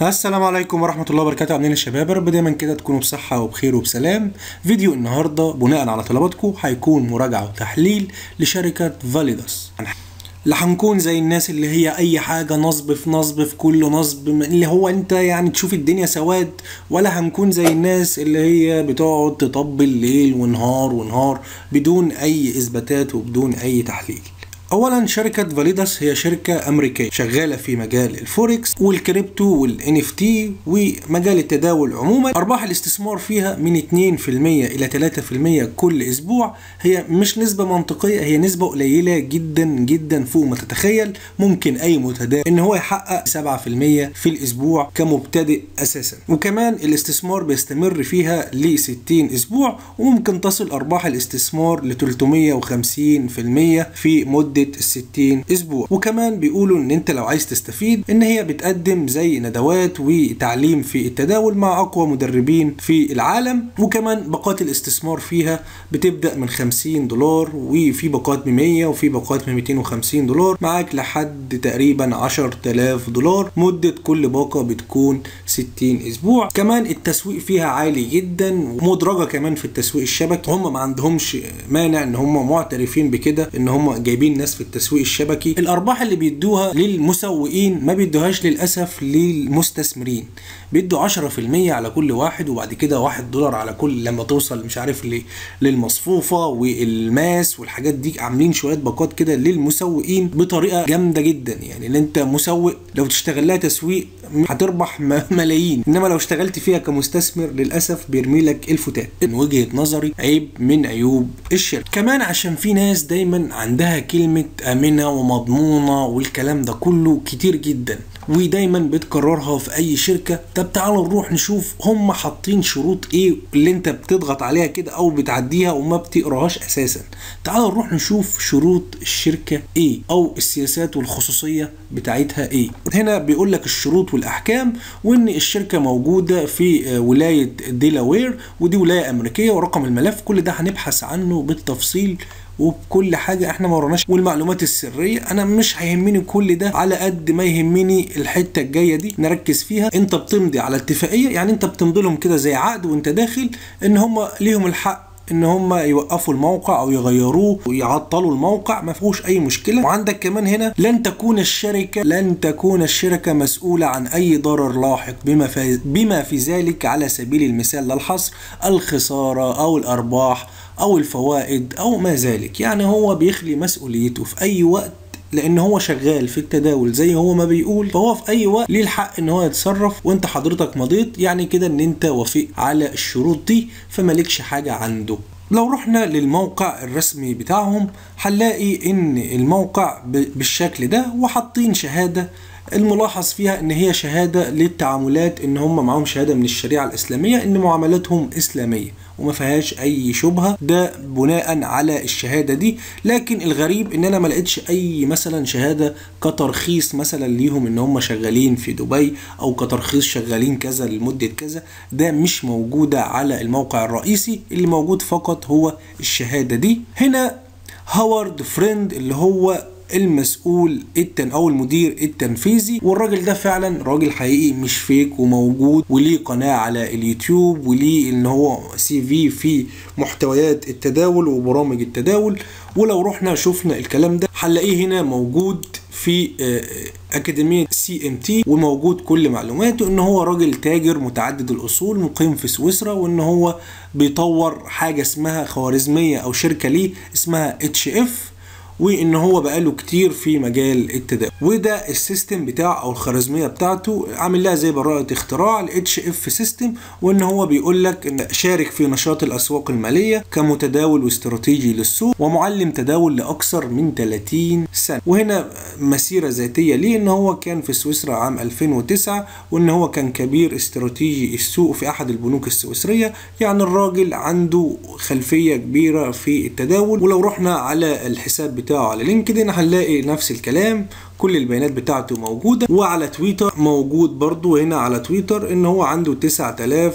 السلام عليكم ورحمة الله وبركاته عاملين يا شباب يا رب دايما كده تكونوا بصحة وبخير وبسلام فيديو النهاردة بناء على طلباتكم هيكون مراجعة وتحليل لشركة فاليداس لا هنكون زي الناس اللي هي اي حاجة نصب في نصب في كله نصب اللي هو انت يعني تشوف الدنيا سواد ولا هنكون زي الناس اللي هي بتقعد تطبل ليل ونهار ونهار بدون اي اثباتات وبدون اي تحليل اولا شركه فاليداس هي شركه امريكيه شغاله في مجال الفوركس والكريبتو والان اف تي ومجال التداول عموما ارباح الاستثمار فيها من 2% الى 3% كل اسبوع هي مش نسبه منطقيه هي نسبه قليله جدا جدا فوق ما تتخيل ممكن اي متداول ان هو يحقق 7% في الاسبوع كمبتدئ اساسا وكمان الاستثمار بيستمر فيها ل 60 اسبوع وممكن تصل ارباح الاستثمار ل 350% في مده ال 60 اسبوع وكمان بيقولوا ان انت لو عايز تستفيد ان هي بتقدم زي ندوات وتعليم في التداول مع اقوى مدربين في العالم وكمان باقات الاستثمار فيها بتبدا من 50 دولار وفي باقات ب 100 وفي باقات ب 250 دولار معاك لحد تقريبا 10000 دولار مده كل باقه بتكون 60 اسبوع كمان التسويق فيها عالي جدا ومدرجه كمان في التسويق الشبكي هم ما عندهمش مانع ان هم معترفين بكده ان هم جايبين ناس في التسويق الشبكي الارباح اللي بيدوها للمسوقين ما بيدوهاش للاسف للمستثمرين بيدوا 10% على كل واحد وبعد كده 1 دولار على كل لما توصل مش عارف ل- للمصفوفه والماس والحاجات دي عاملين شويه باقات كده للمسوقين بطريقه جامده جدا يعني ان انت مسوق لو تشتغل لها تسويق هتربح م- ملايين انما لو اشتغلت فيها كمستثمر للاسف بيرمي لك الفتات من وجهه نظري عيب من عيوب الشركه كمان عشان في ناس دايما عندها كلمه امنه ومضمونه والكلام ده كله كتير جدا ودايما بتكررها في اي شركه طب تعالوا نروح نشوف هم حاطين شروط ايه اللي انت بتضغط عليها كده او بتعديها وما بتقراهاش اساسا تعالوا نروح نشوف شروط الشركه ايه او السياسات والخصوصيه بتاعتها ايه هنا بيقول لك الشروط والاحكام وان الشركه موجوده في آه، ولايه ديلاوير ودي ولايه امريكيه ورقم الملف كل ده هنبحث عنه بالتفصيل وبكل حاجه احنا ما وراناش والمعلومات السريه انا مش هيهمني كل ده على قد ما يهمني الحته الجايه دي نركز فيها انت بتمضي على اتفاقيه يعني انت بتمضي لهم كده زي عقد وانت داخل ان هم ليهم الحق ان هم يوقفوا الموقع او يغيروه ويعطلوا الموقع ما فيهوش اي مشكله وعندك كمان هنا لن تكون الشركه لن تكون الشركه مسؤوله عن اي ضرر لاحق بما في بما في ذلك على سبيل المثال لا الحصر الخساره او الارباح او الفوائد او ما ذلك يعني هو بيخلي مسؤوليته في اي وقت لان هو شغال في التداول زي هو ما بيقول فهو في اي وقت ليه الحق ان هو يتصرف وانت حضرتك مضيت يعني كده ان انت وافق على الشروط دي فمالكش حاجه عنده لو رحنا للموقع الرسمي بتاعهم هنلاقي ان الموقع ب- بالشكل ده وحاطين شهاده الملاحظ فيها ان هي شهاده للتعاملات ان هم معاهم شهاده من الشريعه الاسلاميه ان معاملاتهم اسلاميه وما فيهاش اي شبهه ده بناء على الشهاده دي لكن الغريب ان انا ما لقيتش اي مثلا شهاده كترخيص مثلا ليهم ان هم شغالين في دبي او كترخيص شغالين كذا لمده كذا ده مش موجوده على الموقع الرئيسي اللي موجود فقط هو الشهاده دي هنا هوارد فريند اللي هو المسؤول التن او المدير التنفيذي والراجل ده فعلا راجل حقيقي مش فيك وموجود وليه قناه على اليوتيوب وليه ان هو سي في في محتويات التداول وبرامج التداول ولو رحنا شفنا الكلام ده هنلاقيه هنا موجود في آه، أكاديمية سي ام تي وموجود كل معلوماته ان هو راجل تاجر متعدد الاصول مقيم في سويسرا وان هو بيطور حاجة اسمها خوارزمية او شركة ليه اسمها اتش اف وان هو بقاله كتير في مجال التداول وده السيستم بتاعه او الخوارزميه بتاعته عامل لها زي براءه اختراع الاتش اف سيستم وان هو بيقول لك ان شارك في نشاط الاسواق الماليه كمتداول واستراتيجي للسوق ومعلم تداول لاكثر من 30 سنه وهنا مسيره ذاتيه ليه ان هو كان في سويسرا عام 2009 وان هو كان كبير استراتيجي السوق في احد البنوك السويسريه يعني الراجل عنده خلفيه كبيره في التداول ولو رحنا على الحساب بتاعه على لينكدين هنلاقي نفس الكلام كل البيانات بتاعته موجوده وعلى تويتر موجود برضو هنا على تويتر ان هو عنده 9000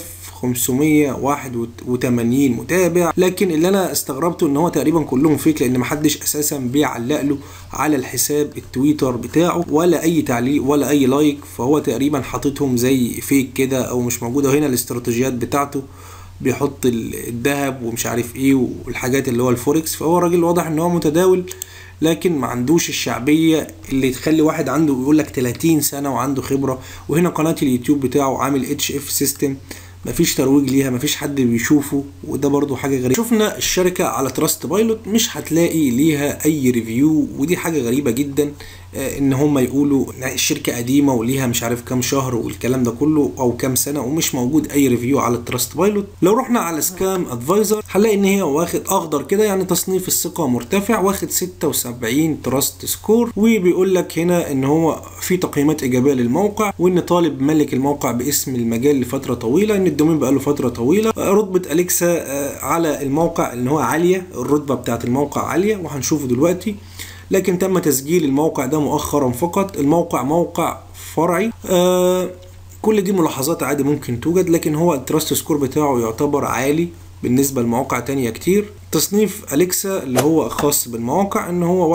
581 متابع لكن اللي انا استغربته ان هو تقريبا كلهم فيك لان محدش اساسا بيعلق له على الحساب التويتر بتاعه ولا اي تعليق ولا اي لايك فهو تقريبا حاططهم زي فيك كده او مش موجوده وهنا الاستراتيجيات بتاعته بيحط الذهب ومش عارف ايه والحاجات اللي هو الفوركس فهو راجل واضح ان هو متداول لكن ما عندوش الشعبيه اللي تخلي واحد عنده يقول لك 30 سنه وعنده خبره وهنا قناه اليوتيوب بتاعه عامل اتش اف سيستم مفيش ترويج ليها مفيش حد بيشوفه وده برضو حاجه غريبه شفنا الشركه على تراست بايلوت مش هتلاقي ليها اي ريفيو ودي حاجه غريبه جدا ان هم يقولوا الشركه قديمه وليها مش عارف كام شهر والكلام ده كله او كام سنه ومش موجود اي ريفيو على التراست بايلوت لو رحنا على سكام ادفايزر هنلاقي ان هي واخد اخضر كده يعني تصنيف الثقه مرتفع واخد 76 تراست سكور وبيقول لك هنا ان هو في تقييمات ايجابيه للموقع وان طالب ملك الموقع باسم المجال لفتره طويله ان الدومين بقاله فتره طويله رتبه اليكسا على الموقع ان هو عاليه الرتبه بتاعه الموقع عاليه وهنشوفه دلوقتي لكن تم تسجيل الموقع ده مؤخرا فقط الموقع موقع فرعي آه كل دي ملاحظات عادي ممكن توجد لكن هو التراست سكور بتاعه يعتبر عالي بالنسبة لمواقع تانية كتير تصنيف أليكسا اللي هو خاص بالمواقع ان هو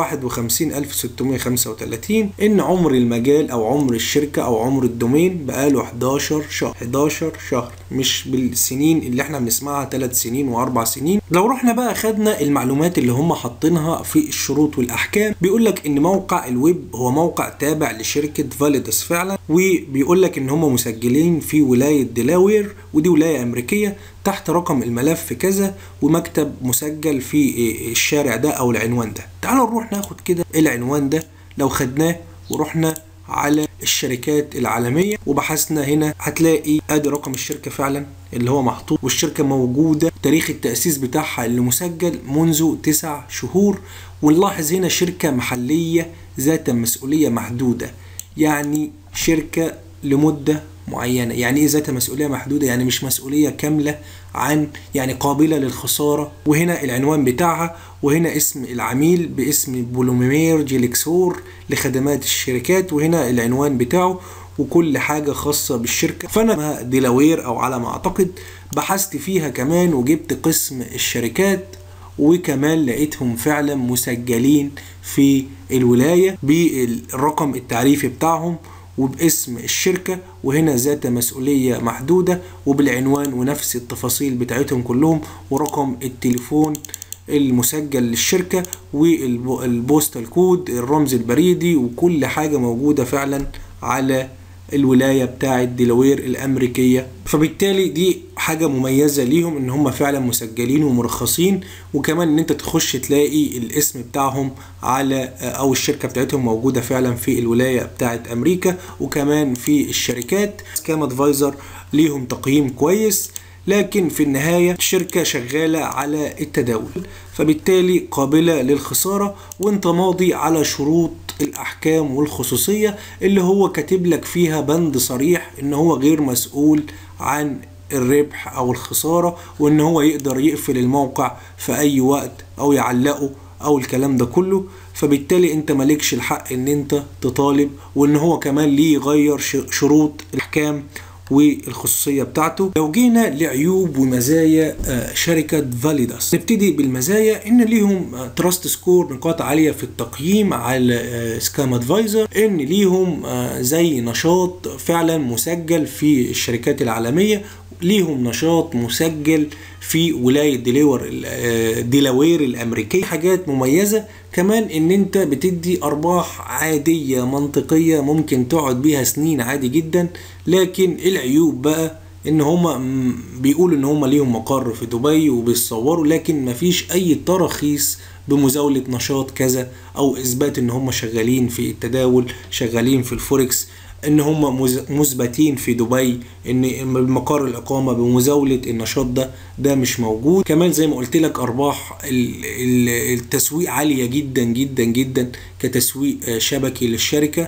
51635 ان عمر المجال او عمر الشركة او عمر الدومين بقاله 11 شهر 11 شهر مش بالسنين اللي احنا بنسمعها 3 سنين واربع سنين لو رحنا بقى خدنا المعلومات اللي هم حاطينها في الشروط والاحكام بيقول لك ان موقع الويب هو موقع تابع لشركة فاليدس فعلا وبيقول لك ان هم مسجلين في ولاية ديلاوير ودي ولاية امريكية تحت رقم الملف كذا ومكتب مسجل في الشارع ده او العنوان ده تعالوا نروح ناخد كده العنوان ده لو خدناه ورحنا على الشركات العالمية وبحثنا هنا هتلاقي ادي رقم الشركة فعلا اللي هو محطوط والشركة موجودة تاريخ التأسيس بتاعها اللي مسجل منذ تسع شهور ونلاحظ هنا شركة محلية ذات مسؤولية محدودة يعني شركة لمدة معينة يعني ايه ذات مسؤولية محدودة يعني مش مسؤولية كاملة عن يعني قابلة للخسارة وهنا العنوان بتاعها وهنا اسم العميل باسم بولومير جيلكسور لخدمات الشركات وهنا العنوان بتاعه وكل حاجة خاصة بالشركة فأنا ديلاوير أو على ما أعتقد بحثت فيها كمان وجبت قسم الشركات وكمان لقيتهم فعلا مسجلين في الولاية بالرقم التعريفي بتاعهم وباسم الشركة وهنا ذات مسؤولية محدودة وبالعنوان ونفس التفاصيل بتاعتهم كلهم ورقم التليفون المسجل للشركة والبوستال كود الرمز البريدي وكل حاجة موجودة فعلا على الولاية بتاعة ديلاوير الأمريكية فبالتالي دي حاجة مميزة ليهم إن هم فعلا مسجلين ومرخصين وكمان إن أنت تخش تلاقي الاسم بتاعهم على أو الشركة بتاعتهم موجودة فعلا في الولاية بتاعة أمريكا وكمان في الشركات سكام ادفايزر ليهم تقييم كويس لكن في النهاية الشركة شغالة على التداول فبالتالي قابلة للخسارة وانت ماضي على شروط الأحكام والخصوصية اللي هو كاتب لك فيها بند صريح ان هو غير مسؤول عن الربح او الخسارة وان هو يقدر يقفل الموقع في اي وقت او يعلقه او الكلام ده كله فبالتالي انت مالكش الحق ان انت تطالب وان هو كمان ليه يغير شروط الاحكام والخصوصية بتاعته لو جينا لعيوب ومزايا شركة فاليداس نبتدي بالمزايا ان ليهم تراست سكور نقاط عالية في التقييم على سكام ادفايزر ان ليهم زي نشاط فعلا مسجل في الشركات العالمية ليهم نشاط مسجل في ولاية ديلاور ديلاوير الأمريكية حاجات مميزة كمان ان انت بتدي ارباح عادية منطقية ممكن تقعد بيها سنين عادي جدا لكن العيوب بقى ان هما بيقولوا ان هما ليهم مقر في دبي وبيصوروا لكن مفيش اي تراخيص بمزاولة نشاط كذا او اثبات ان هما شغالين في التداول شغالين في الفوركس ان هم مثبتين في دبي ان مقر الاقامه بمزاوله النشاط ده ده مش موجود كمان زي ما قلت لك ارباح التسويق عاليه جدا جدا جدا كتسويق شبكي للشركه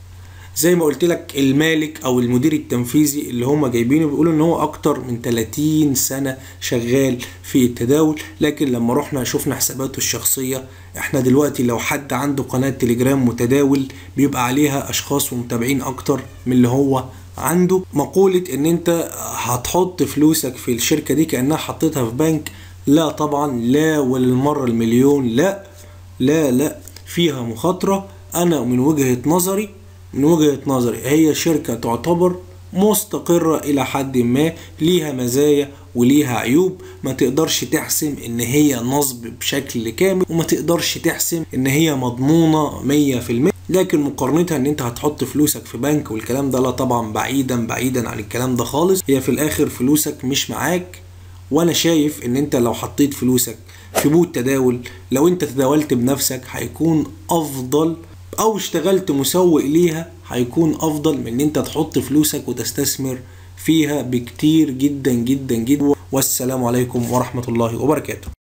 زي ما قلت لك المالك او المدير التنفيذي اللي هم جايبينه بيقولوا ان هو اكتر من 30 سنه شغال في التداول لكن لما رحنا شفنا حساباته الشخصيه احنا دلوقتي لو حد عنده قناه تليجرام متداول بيبقى عليها اشخاص ومتابعين اكتر من اللي هو عنده مقولة ان انت هتحط فلوسك في الشركة دي كأنها حطيتها في بنك لا طبعا لا وللمرة المليون لا لا لا فيها مخاطرة انا من وجهة نظري من وجهة نظري هي شركة تعتبر مستقرة إلى حد ما ليها مزايا وليها عيوب ما تقدرش تحسم إن هي نصب بشكل كامل وما تقدرش تحسم إن هي مضمونة مية في المية لكن مقارنتها ان انت هتحط فلوسك في بنك والكلام ده لا طبعا بعيدا بعيدا عن الكلام ده خالص هي في الاخر فلوسك مش معاك وانا شايف ان انت لو حطيت فلوسك في بوت تداول لو انت تداولت بنفسك هيكون افضل او اشتغلت مسوق ليها هيكون افضل من ان انت تحط فلوسك وتستثمر فيها بكتير جدا جدا جدا والسلام عليكم ورحمة الله وبركاته